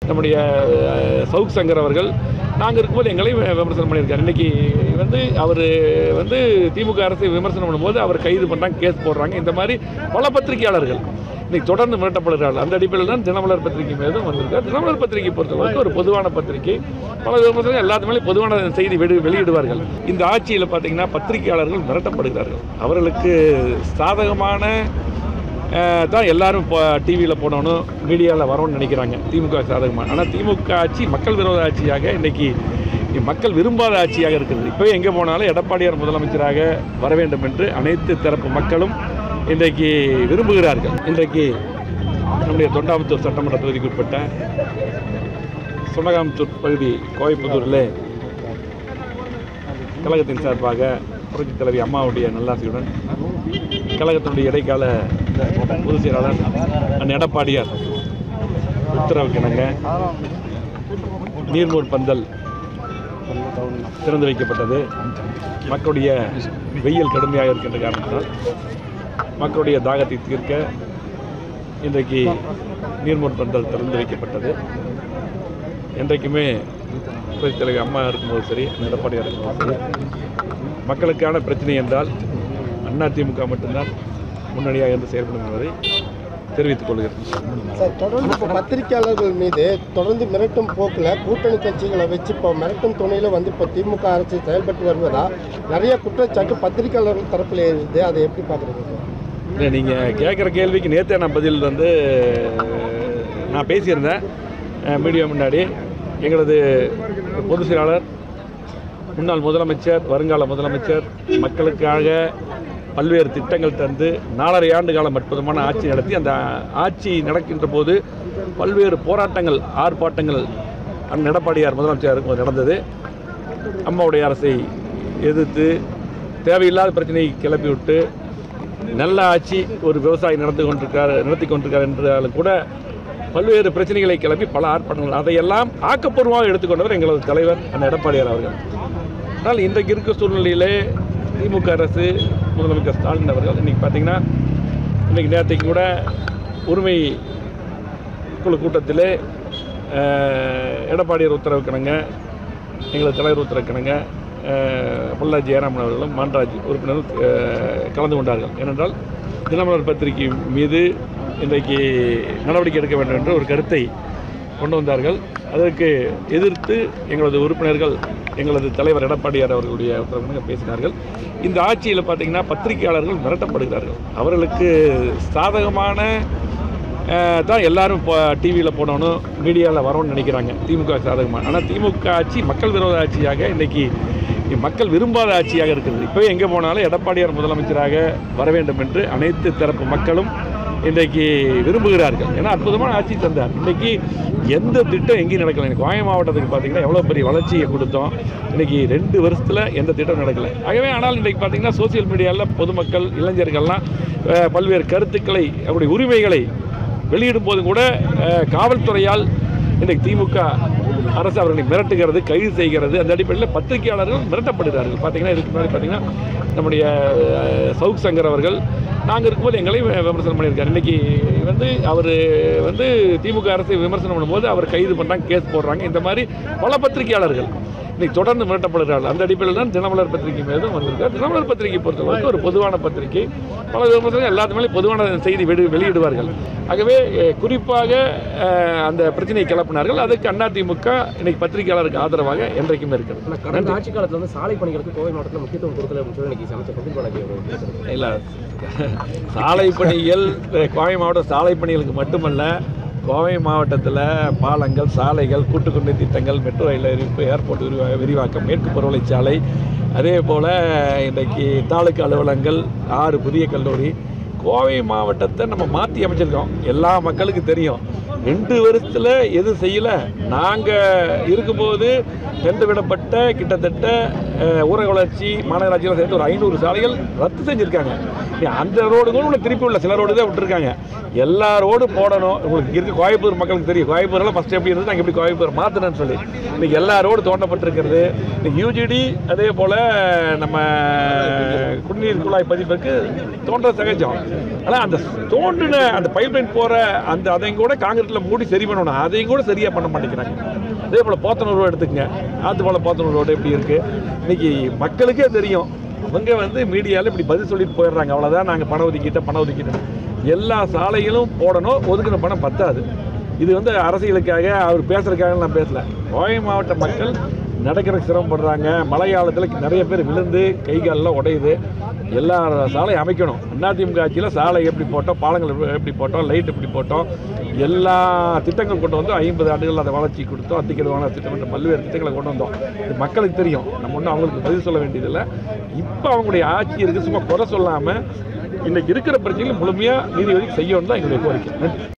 நம்முடைய அஹ், சவுக் சங்கர் அவர்கள் நாங்கள் இருக்கும்போது எங்களையும் விமர்சனம் பண்ணியிருக்காரு இன்னைக்கு வந்து அவர் வந்து திமுக அரசை விமர்சனம் பண்ணும்போது அவர் கைது பண்ணுறாங்க கேஸ் போடுறாங்க இந்த மாதிரி பல பத்திரிகையாளர்கள் இன்னைக்கு தொடர்ந்து மிரட்டப்படுகிறார்கள் அந்த அடிப்படையில் தான் தினமலர் பத்திரிகை மீதும் வந்திருக்கார் தினமலர் பத்திரிகை பொறுத்தவரைக்கும் ஒரு பொதுவான பத்திரிகை பல விமர்சனம் எல்லாத்து மேலே பொதுவான செய்தி வெளி வெளியிடுவார்கள் இந்த ஆட்சியில் பார்த்தீங்கன்னா பத்திரிகையாளர்கள் மிரட்டப்படுகிறார்கள் அவர்களுக்கு சாதகமான அஹ், தான் எல்லாரும் இப்போ டிவியில் போடணும் மீடியாவில் வரணும்னு நினைக்கிறாங்க திமுக சாதகமாக ஆனால் திமுக ஆட்சி மக்கள் விரோத ஆட்சியாக இன்னைக்கு மக்கள் விரும்பாத ஆட்சியாக இருக்குது இப்போவே எங்கே போனாலும் எடப்பாடியார் முதலமைச்சராக வர வேண்டும் என்று அனைத்து தரப்பு மக்களும் இன்றைக்கு விரும்புகிறார்கள் இன்றைக்கு நம்முடைய தொண்டாமுத்தூர் சட்டமன்ற தொகுதிக்கு உட்பட்ட சுனகாமுத்தூர் பகுதி கோவைப்புத்தூரில் கழகத்தின் சார்பாக புரட்சித் தலைவி அம்மாவுடைய நல்லாசியுடன் கழகத்தினுடைய இடைக்கால பொதுச் செயலாளர் அண்ணன் எடப்பாடியார் உத்தரவுக்கு இணங்க நீர்மூர் பந்தல் திறந்து வைக்கப்பட்டது மக்களுடைய வெயில் கடுமையாக இருக்கின்ற காரணத்தினால் மக்களுடைய தாகத்தை தீர்க்க இன்றைக்கு நீர்மூர் பந்தல் திறந்து வைக்கப்பட்டது என்றைக்குமே புரட்சித் தலைவர் அம்மா இருக்கும்போது சரி எடப்பாடியார் இருக்கும்போது சரி மக்களுக்கான பிரச்சனை என்றால் அதிமுக மட்டும்தான் முன்னணியாக இருந்து செயல்படும் என்பதை தெரிவித்துக் கொள்கிறேன் சார் தொடர்ந்து இப்போ பத்திரிகையாளர்கள் மீது தொடர்ந்து மிரட்டும் போக்கில் கூட்டணி கட்சிகளை வச்சு இப்போ மிரட்டும் துணையில் வந்து இப்போ திமுக அரசு செயல்பட்டு வருவதா நிறைய குற்றச்சாட்டு பத்திரிகையாளர்கள் தரப்பில் இருக்குது அதை எப்படி பார்க்குறீங்க சார் இல்லை நீங்கள் கேட்குற கேள்விக்கு நேற்றே நான் பதில் வந்து நான் பேசியிருந்தேன் அஹ், மீடியா முன்னாடி எங்களது பொதுச் செயலாளர் முன்னாள் முதலமைச்சர் வருங்கால முதலமைச்சர் மக்களுக்காக பல்வேறு திட்டங்கள் தந்து நாலரை ஆண்டு காலம் அற்புதமான ஆட்சி நடத்தி அந்த ஆட்சி நடக்கின்ற போது பல்வேறு போராட்டங்கள் ஆர்ப்பாட்டங்கள் அண்ணன் எடப்பாடியார் முதலமைச்சர் இருக்கும்போது நடந்தது அம்மாவுடைய அரசை எதிர்த்து தேவையில்லாத பிரச்சனையை கிளப்பி விட்டு நல்ல ஆட்சி ஒரு விவசாயி நடந்து கொண்டிருக்கார் நடத்தி கொண்டிருக்கார் என்றாலும் கூட பல்வேறு பிரச்சனைகளை கிளப்பி பல ஆர்ப்பாட்டங்கள் அதையெல்லாம் ஆக்கப்பூர்வமாக எடுத்துக்கொண்டவர் எங்களது தலைவர் அந்த எடப்பாடியார் அவர்கள் ஆனால் இன்றைக்கு இருக்க சூழ்நிலையிலே திமுக அரசு முதலமைச்சர் ஸ்டாலின் அவர்கள் இன்றைக்கி பார்த்தீங்கன்னா இன்றைக்கி நேற்றைக்கு கூட உரிமை குழு கூட்டத்திலே அஹ், எடப்பாடியார் உத்தரவுக்கிணங்க எங்களது தலைவர் உத்தரவுக்கிணங்க அஹ், பொள்ளாச்சி ஜெயராமன் அவர்களும் மான்ராஜ் உறுப்பினரும் அஹ், கலந்து கொண்டார்கள் ஏனென்றால் தினமலர் பத்திரிகை மீது இன்றைக்கு நடவடிக்கை எடுக்க வேண்டும் என்ற ஒரு கருத்தை கொண்டு வந்தார்கள் அதற்கு எதிர்த்து எங்களது உறுப்பினர்கள் எங்களது தலைவர் எடப்பாடியார் அவர்களுடைய உத்தரவுக்கிணங்க பேசினார்கள் இந்த ஆட்சியில் பார்த்தீங்கன்னா பத்திரிகையாளர்கள் மிரட்டப்படுகிறார்கள் அவர்களுக்கு சாதகமான அஹ், தான் எல்லாரும் இப்போ டிவியில் போடணும் மீடியாவில் வரணும்னு நினைக்கிறாங்க திமுக சாதகமாக ஆனால் திமுக ஆட்சி மக்கள் விரோத ஆட்சியாக இன்னைக்கு மக்கள் விரும்பாத ஆட்சியாக இருக்குது இப்போவே எங்கே போனாலும் எடப்பாடியார் முதலமைச்சராக வர வேண்டும் என்று அனைத்து தரப்பு மக்களும் இன்றைக்கு விரும்புகிறார்கள் ஏன்னா அற்புதமான ஆட்சி தந்தார் இன்றைக்கி எந்த திட்டம் எங்கேயும் நடக்கலை எனக்கு கோயம் மாவட்டத்துக்கு பார்த்தீங்கன்னா எவ்வளோ பெரிய வளர்ச்சியை கொடுத்தோம் இன்றைக்கி ரெண்டு வருஷத்தில் எந்த திட்டம் நடக்கலை ஆகவே ஆனால் இன்றைக்கு பார்த்தீங்கன்னா சோசியல் மீடியாவில் பொதுமக்கள் இளைஞர்கள்லாம் அஹ், பல்வேறு கருத்துக்களை அவருடைய உரிமைகளை வெளியிடும் போது கூட அஹ், காவல்துறையால் இன்றைக்கு திமுக அரசு அவர்களை மிரட்டுகிறது கைது செய்கிறது அந்த அடிப்படையில் பத்திரிகையாளர்கள் மிரட்டப்படுகிறார்கள் பார்த்தீங்கன்னா இதுக்கு முன்னாடி பார்த்தீங்கன்னா நம்முடைய அஹ், சவுக் சங்கர் அவர்கள் நாங்கள் இருக்கும்போது எங்களையும் விமர்சனம் பண்ணியிருக்காரு இன்னைக்கு வந்து அவர் வந்து திமுக அரசை விமர்சனம் பண்ணும்போது அவர் கைது பண்ணுறாங்க கேஸ் போடுறாங்க இந்த மாதிரி பல பத்திரிகையாளர்கள் இன்னைக்கு தொடர்ந்து மிரட்டப்படுகிறார்கள் அந்த அடிப்படையில் தான் தினமலர் பத்திரிகை மீதும் வந்திருக்கார் தினமலர் பத்திரிகை பொறுத்தவரைக்கும் ஒரு பொதுவான பத்திரிகை பல விமர்சனம் எல்லாத்து மேலே பொதுவான செய்தி வெளி வெளியிடுவார்கள் ஆகவே அஹ், குறிப்பாக அஹ், அந்த பிரச்சனையை கிளப்பினார்கள் அதுக்கு அதிமுக இன்னைக்கு பத்திரிகையாளருக்கு ஆதரவாக என்றைக்குமே இருக்கிறது ஆனா கடந்த ஆட்சி காலத்துல வந்து சாலை பணிகளுக்கு கோவை மாவட்டத்தில் முக்கியத்துவம் கொடுக்கல அப்படின்னு சொல்லி இன்னைக்கு அமைச்சர் செந்தில் பாலாஜி அவர் பேசுறாரு. இல்லை சாலை பணிகள் அஹ், கோவை மாவட்ட சாலை பணிகளுக்கு மட்டுமல்ல கோவை மாவட்டத்தில் பாலங்கள் சாலைகள் கூட்டுக்குடி திட்டங்கள் மெட்ரோ ரயில் அறிவிப்பு ஏர்போர்ட் விரிவா விரிவாக்கம் மேற்கு புறவழி சாலை அதே போல் இன்றைக்கி தாலுக்கா அலுவலகங்கள் ஆறு புதிய கல்லூரி கோவை மாவட்டத்தை நம்ம மாற்றி அமைச்சிருக்கோம் எல்லா மக்களுக்கும் தெரியும் ரெண்டு வருஷத்தில் எது செய்யலை நாங்கள் இருக்கும்போது டெண்டு விடப்பட்ட கிட்டத்தட்ட அஹ், ஊரக வளர்ச்சி மாநகராட்சியில் சேர்த்து ஒரு ஐநூறு சாலைகள் ரத்து செஞ்சுருக்காங்க நீ அந்த ரோடு கூட உள்ள திருப்பி உள்ள சில ரோடு தான் விட்டுருக்காங்க எல்லா ரோடு போடணும் உங்களுக்கு இருக்க கோயம்புத்தூர் மக்களுக்கு தெரியும் கோயம்புத்தூரில் ஃபஸ்ட் எப்படி இருந்தது நாங்கள் எப்படி கோயம்புத்தூர் மாற்றணும்னு சொல்லி இன்னைக்கு எல்லா ரோடு தோண்டப்பட்டிருக்கிறது இன்னைக்கு யூஜிடி அதே போல் நம்ம குடிநீர் குழாய் பதிப்புக்கு தோன்ற சகஜம் ஆனால் அந்த தோண்டின அந்த பைப் லைன் போகிற அந்த அதையும் கூட காங்கிரீட்டில் கேப்பில் மூடி சரி பண்ணணும் அதையும் கூட சரியாக பண்ண மாட்டேங்கிறாங்க அதே போல் போத்தனூர் ரோடு எடுத்துக்கங்க ஆத்துப்பாலம் போத்தனூர் ரோடு எப்படி இருக்குது இன்னைக்கு மக்களுக்கே தெரியும் அவங்க வந்து மீடியாவில் இப்படி பதில் சொல்லிட்டு போயிடுறாங்க அவ்வளோதான் நாங்கள் பணம் ஒதுக்கிட்டோம் பணம் ஒதுக்கிட்டோம் எல்லா சாலைகளும் போடணும் ஒதுக்கின பணம் பத்தாது இது வந்து அரசியலுக்காக அவர் பேசுறதுக்காக நான் பேசல கோவை மாவட்ட மக்கள் நடக்கிறதுக்கு சிரமப்படுறாங்க மழை காலத்தில் நிறைய பேர் விழுந்து கை காலெல்லாம் உடையுது எல்லா சாலையும் அமைக்கணும் அதிமுக ஆட்சியில் சாலை எப்படி போட்டோம் பாலங்கள் எப்படி- எப்படி போட்டோம் லைட் எப்படி போட்டோம் எல்லா திட்டங்கள் கொண்டு வந்து ஐம்பது ஆண்டுகள் அதை வளர்ச்சி கொடுத்தோம் அத்திக்கிறவான திட்டம் என்ற பல்வேறு திட்டங்களை கொண்டு வந்தோம் இது மக்களுக்கு தெரியும் நம்ம ஒன்றும் அவங்களுக்கு பதில் சொல்ல வேண்டியதில்லை இப்போ அவங்களுடைய ஆட்சி இருக்குது சும்மா குறை சொல்லாமல் இன்னைக்கு இருக்கிற பிரச்சனைகளை முழுமையாக நீதிபதி செய்யணும் தான் எங்களுடைய கோரிக்கை நன்றி